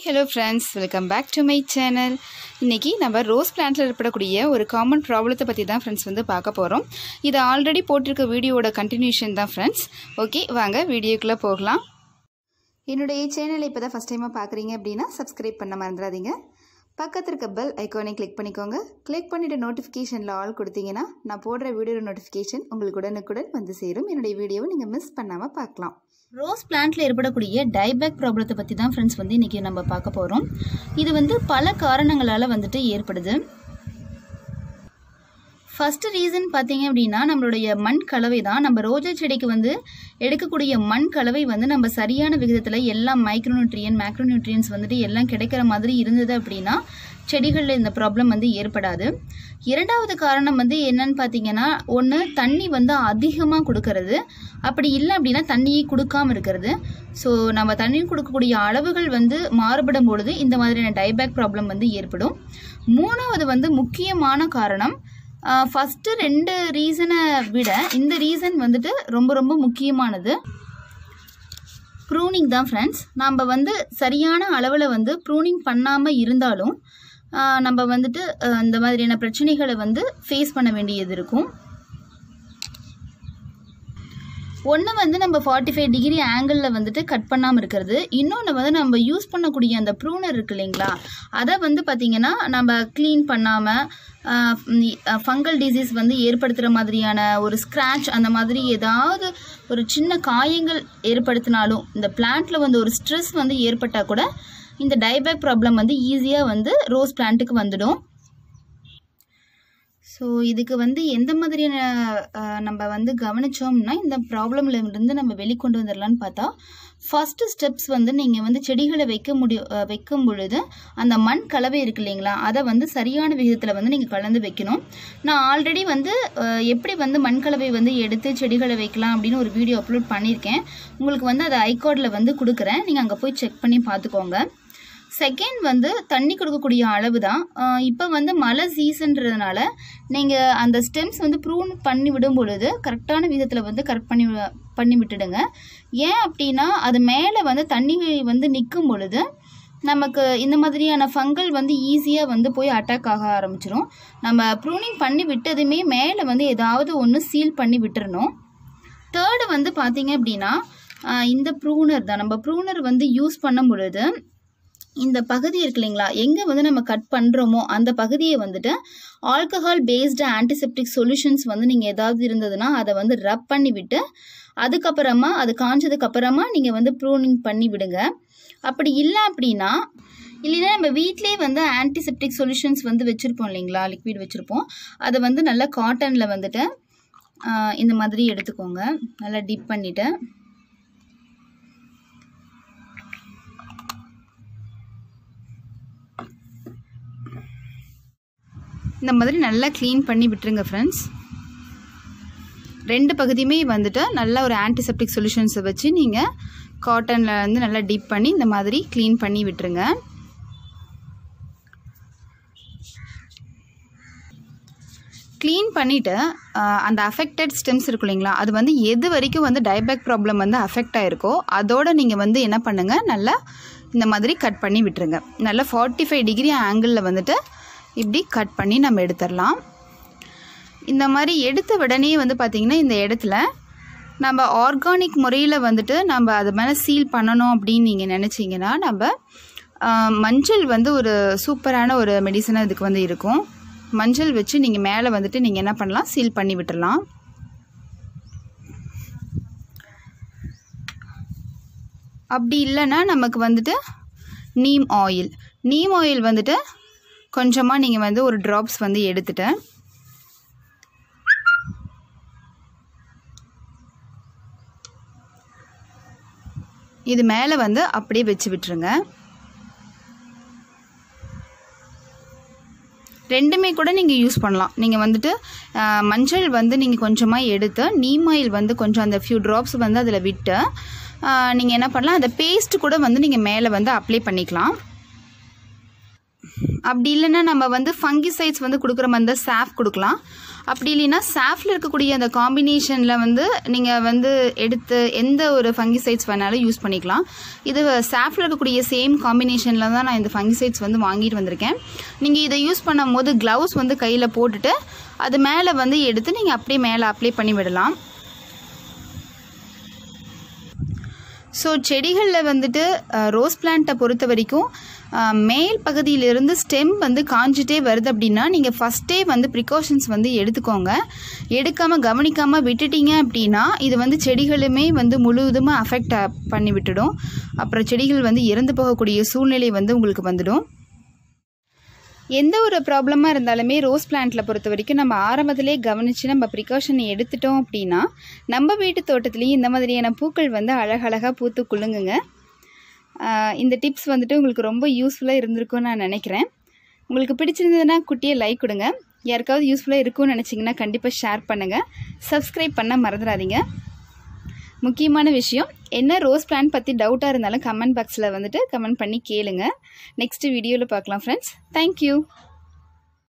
hello friends welcome back to my channel இன்றைக்கி நம்ம rose பிளான்ட்டில் ஏற்படக்கூடிய ஒரு காமன் ப்ராப்ளத்தை பற்றி தான் ஃப்ரெண்ட்ஸ் வந்து பார்க்க போகிறோம் இது ஆல்ரெடி போட்டிருக்க வீடியோவோட கண்டினியூஷன் தான் ஃப்ரெண்ட்ஸ் ஓகே வாங்க வீடியோக்குள்ளே போகலாம் என்னுடைய சேனலை இப்போ தான் ஃபஸ்ட் டைமாக பார்க்குறீங்க அப்படின்னா சப்ஸ்கிரைப் பண்ண மறந்துடாதீங்க பக்கத்தில் இருக்க பெல் ஐக்கானை கிளிக் பண்ணிக்கோங்க கிளிக் பண்ணிவிட்டு நோட்டிஃபிகேஷனில் ஆல் கொடுத்தீங்கன்னா நான் போடுற வீடியோ நோட்டிஃபிகேஷன் உங்களுக்கு உடனுக்குடன் வந்து சேரும் என்னுடைய வீடியோவை நீங்கள் மிஸ் பண்ணாமல் பார்க்கலாம் ரோஸ் பிளான்ட்ல ஏற்படக்கூடிய டைபேக் ப்ராப்ளத்தை பற்றி தான் ஃப்ரெண்ட்ஸ் வந்து இன்றைக்கி நம்ம பார்க்க போகிறோம் இது வந்து பல காரணங்களால் வந்துட்டு ஏற்படுது ஃபஸ்ட்டு ரீசன் பார்த்தீங்க அப்படின்னா நம்மளுடைய மண் கலவை தான் நம்ம ரோஜா செடிக்கு வந்து எடுக்கக்கூடிய மண் கலவை வந்து நம்ம சரியான விகிதத்தில் எல்லாம் மைக்ரோநியூட்ரியன் மேக்ரோநியூட்ரியன்ஸ் வந்துட்டு எல்லாம் கிடைக்கிற மாதிரி இருந்தது அப்படின்னா செடிகளில் இந்த ப்ராப்ளம் வந்து ஏற்படாது இரண்டாவது காரணம் வந்து என்னன்னு பார்த்தீங்கன்னா ஒன்று தண்ணி வந்து அதிகமாக கொடுக்கறது அப்படி இல்லை அப்படின்னா தண்ணியை கொடுக்காம இருக்கிறது ஸோ நம்ம தண்ணி கொடுக்கக்கூடிய அளவுகள் வந்து மாறுபடும் பொழுது இந்த மாதிரியான டைபேக் ப்ராப்ளம் வந்து ஏற்படும் மூணாவது வந்து முக்கியமான காரணம் ஃபஸ்ட்டு ரெண்டு ரீசனை விட இந்த ரீசன் வந்துட்டு ரொம்ப ரொம்ப முக்கியமானது ப்ரூனிங் தான் ஃப்ரெண்ட்ஸ் நம்ம வந்து சரியான அளவில் வந்து ப்ரூனிங் பண்ணாமல் இருந்தாலும் ஆஹ் நம்ம வந்துட்டு ஆஹ் இந்த மாதிரியான பிரச்சனைகளை வந்து ஃபேஸ் பண்ண வேண்டியது இருக்கும் ஒன்று வந்து நம்ம ஃபார்ட்டி ஃபைவ் டிகிரி ஆங்கிளில் வந்துட்டு கட் பண்ணாமல் இருக்கிறது இன்னொன்று வந்து நம்ம யூஸ் பண்ணக்கூடிய அந்த ப்ரூனர் இருக்கு இல்லைங்களா அதை வந்து பார்த்திங்கன்னா நம்ம க்ளீன் பண்ணாமல் ஃபங்கல் டிசீஸ் வந்து ஏற்படுத்துகிற மாதிரியான ஒரு ஸ்க்ராட்ச் அந்த மாதிரி ஏதாவது ஒரு சின்ன காயங்கள் ஏற்படுத்தினாலும் இந்த பிளான்ட்டில் வந்து ஒரு ஸ்ட்ரெஸ் வந்து ஏற்பட்டால் கூட இந்த டைபேக் ப்ராப்ளம் வந்து ஈஸியாக வந்து ரோஸ் பிளான்ட்டுக்கு வந்துடும் ஸோ இதுக்கு வந்து எந்த மாதிரியான அஹ், நம்ம வந்து கவனிச்சோம்னா இந்த ப்ராப்ளம்ல இருந்து நம்ம வெளிக்கொண்டு வந்துடலாம்னு பார்த்தா ஃபஸ்ட்டு ஸ்டெப்ஸ் வந்து நீங்கள் வந்து செடிகளை வைக்க முடியும் அஹ், வைக்கும் பொழுது அந்த மண் கலவை இருக்கு இல்லைங்களா அதை வந்து சரியான விகிதத்தில் வந்து நீங்கள் கலந்து வைக்கணும் நான் ஆல்ரெடி வந்து அஹ், எப்படி வந்து மண் கலவை வந்து எடுத்து செடிகளை வைக்கலாம் அப்படின்னு ஒரு வீடியோ அப்லோட் பண்ணியிருக்கேன் உங்களுக்கு வந்து அதை ஐகார்டில் வந்து கொடுக்குறேன் நீங்கள் அங்கே போய் செக் பண்ணி பார்த்துக்கோங்க செகண்ட் வந்து தண்ணி கொடுக்கக்கூடிய அளவு தான் இப்போ வந்து மழை சீசன்றதுனால நீங்கள் அந்த ஸ்டெம்ஸ் வந்து ப்ரூன் பண்ணி விடும் பொழுது கரெக்டான விதத்தில் வந்து கரெக்ட் பண்ணி வி- பண்ணி விட்டுடுங்க ஏன் அப்படின்னா அது மேலே வந்து தண்ணி வந்து நிற்கும் பொழுது நமக்கு இந்த மாதிரியான ஃபங்கல் வந்து ஈஸியாக வந்து போய் அட்டாக் ஆக ஆரம்பிச்சிடும் நம்ம ப்ரூனிங் பண்ணி விட்டதுமே மேலே வந்து ஏதாவது ஒன்று சீல் பண்ணி விட்டுறணும் தேர்டு வந்து பார்த்தீங்க அப்படின்னா ஆஹ் இந்த ப்ரூனர் தான் நம்ம ப்ரூனர் வந்து யூஸ் பண்ணும் பொழுது இந்த பகுதி இருக்கு இல்லைங்களா எங்கே வந்து நம்ம கட் பண்ணுறோமோ அந்த பகுதியை வந்துட்டு ஆல்கஹால் பேஸ்டு ஆன்டிசெப்டிக் சொல்யூஷன்ஸ் வந்து நீங்கள் ஏதாவது இருந்ததுன்னா அதை வந்து ரப் பண்ணி விட்டு அதுக்கப்புறமா அது காஞ்சதுக்கு அப்புறமா நீங்கள் வந்து ப்ரூனிங் பண்ணி விடுங்க அப்படி இல்லை அப்படின்னா இல்லைன்னா நம்ம வீட்லேயே வந்து ஆன்டிசெப்டிக் சொல்யூஷன்ஸ் வந்து வச்சுருப்போம் இல்லைங்களா லிக்விட் வச்சுருப்போம் அதை வந்து நல்லா காட்டனில் வந்துட்டு ஆஹ், இந்த மாதிரி எடுத்துக்கோங்க நல்லா டிப் பண்ணிவிட்டு இந்த மாதிரி நல்லா க்ளீன் பண்ணி விட்டுருங்க ஃப்ரெண்ட்ஸ் ரெண்டு பகுதியுமே வந்துட்டு நல்ல ஒரு ஆன்டிசெப்டிக் சொல்யூஷன்ஸை வச்சு நீங்கள் காட்டனில் வந்து நல்லா டிப் பண்ணி இந்த மாதிரி க்ளீன் பண்ணி விட்டுருங்க க்ளீன் பண்ணிவிட்டு அந்த அஃபெக்டட் ஸ்டெம்ஸ் இருக்கும் இல்லைங்களா அது வந்து எது வரைக்கும் வந்து டைபேக் ப்ராப்ளம் வந்து அஃபெக்ட் ஆகிருக்கோ அதோட நீங்கள் வந்து என்ன பண்ணுங்கள் நல்லா இந்த மாதிரி கட் பண்ணி விட்டுருங்க நல்லா ஃபார்ட்டி ஃபைவ் டிகிரி ஆங்கிளில் வந்துட்டு இப்படி கட் பண்ணி நம்ம எடுத்துடலாம் இந்த மாதிரி எடுத்த உடனே வந்து பார்த்திங்கன்னா இந்த இடத்துல நம்ம ஆர்கானிக் முறையில் வந்துட்டு நம்ம அது மேலே சீல் பண்ணணும் அப்படின்னு நீங்கள் நினச்சிங்கன்னா நம்ம ஆஹ், மஞ்சள் வந்து ஒரு சூப்பரான ஒரு மெடிசனாக இதுக்கு வந்து இருக்கும் மஞ்சள் வச்சு நீங்கள் மேலே வந்துட்டு நீங்கள் என்ன பண்ணலாம் சீல் பண்ணி விட்டுடலாம் அப்படி இல்லைன்னா நமக்கு வந்துட்டு நீம் ஆயில் நீம் ஆயில் வந்துட்டு கொஞ்சமாக நீங்கள் வந்து ஒரு ட்ராப்ஸ் வந்து எடுத்துட்டு இது மேலே வந்து அப்படியே வச்சு விட்டுருங்க ரெண்டுமே கூட நீங்கள் யூஸ் பண்ணலாம் நீங்கள் வந்துட்டு ஆஹ், மஞ்சள் வந்து நீங்கள் கொஞ்சமாக எடுத்து நீம் ஆயில் வந்து கொஞ்சம் அந்த ஃபியூ ட்ராப்ஸ் வந்து அதில் விட்டு நீங்கள் என்ன பண்ணலாம் அந்த பேஸ்ட் கூட வந்து நீங்கள் மேலே வந்து அப்ளை பண்ணிக்கலாம் அப்படி இல்லைன்னா நம்ம வந்து ஃபங்கிசைட்ஸ் வந்து கொடுக்குற மாதிரி இருந்தால் சாஃப் கொடுக்கலாம் அப்படி இல்லைன்னா சாஃப்ல இருக்கக்கூடிய அந்த காம்பினேஷனில் வந்து நீங்கள் வந்து எடுத்து எந்த ஒரு ஃபங்கிசைட்ஸ் வேணாலும் யூஸ் பண்ணிக்கலாம் இது சாஃப்ல இருக்கக்கூடிய சேம் காம்பினேஷனில் தான் நான் இந்த ஃபங்கிசைட்ஸ் வந்து வாங்கிட்டு வந்திருக்கேன் நீங்கள் இதை யூஸ் பண்ணும் போது க்ளவுஸ் வந்து கையில் போட்டுட்டு அது மேலே வந்து எடுத்து நீங்கள் அப்படியே மேலே அப்ளை பண்ணி விடலாம் ஸோ செடிகளில் வந்துட்டு ரோஸ் பிளான்ட்டை பொறுத்த வரைக்கும் அஹ், மேல் பகுதியிலிருந்து ஸ்டெம் வந்து காஞ்சிட்டே வருது அப்படின்னா நீங்கள் ஃபஸ்ட்டே வந்து ப்ரிகாஷன்ஸ் வந்து எடுத்துக்கோங்க எடுக்காமல் கவனிக்காமல் விட்டுட்டீங்க அப்படின்னா இது வந்து செடிகளுமே வந்து முழுவதுமாக அஃபெக்ட் பண்ணி விட்டுடும் அப்புறம் செடிகள் வந்து இறந்து போகக்கூடிய சூழ்நிலை வந்து உங்களுக்கு வந்துடும் எந்த ஒரு ப்ராப்ளமாக இருந்தாலுமே ரோஸ் பிளான்ட்டில் பொறுத்த வரைக்கும் நம்ம ஆரம்பத்திலே கவனித்து நம்ம ப்ரிகாஷன் எடுத்துட்டோம் அப்படின்னா நம்ம வீட்டு தோட்டத்துலேயும் இந்த மாதிரியான பூக்கள் வந்து அழகழகாக பூத்து குலுங்குங்க ஆஹ் இந்த டிப்ஸ் வந்துட்டு உங்களுக்கு ரொம்ப யூஸ்ஃபுல்லாக இருந்திருக்கும்னு நான் நினைக்கிறேன் உங்களுக்கு பிடிச்சிருந்ததுன்னா குட்டியை லைக் கொடுங்க யாருக்காவது யூஸ்ஃபுல்லாக இருக்கும்னு நினச்சிங்கன்னா கண்டிப்பாக ஷேர் பண்ணுங்கள் சப்ஸ்கிரைப் பண்ண மறந்துடாதீங்க முக்கியமான விஷயம் என்ன ரோஸ் பிளான் பற்றி டவுட்டாக இருந்தாலும் கமெண்ட் பாக்ஸில் வந்துட்டு கமெண்ட் பண்ணி கேளுங்க நெக்ஸ்ட் வீடியோவில் பார்க்கலாம் ஃப்ரெண்ட்ஸ் தேங்க்யூ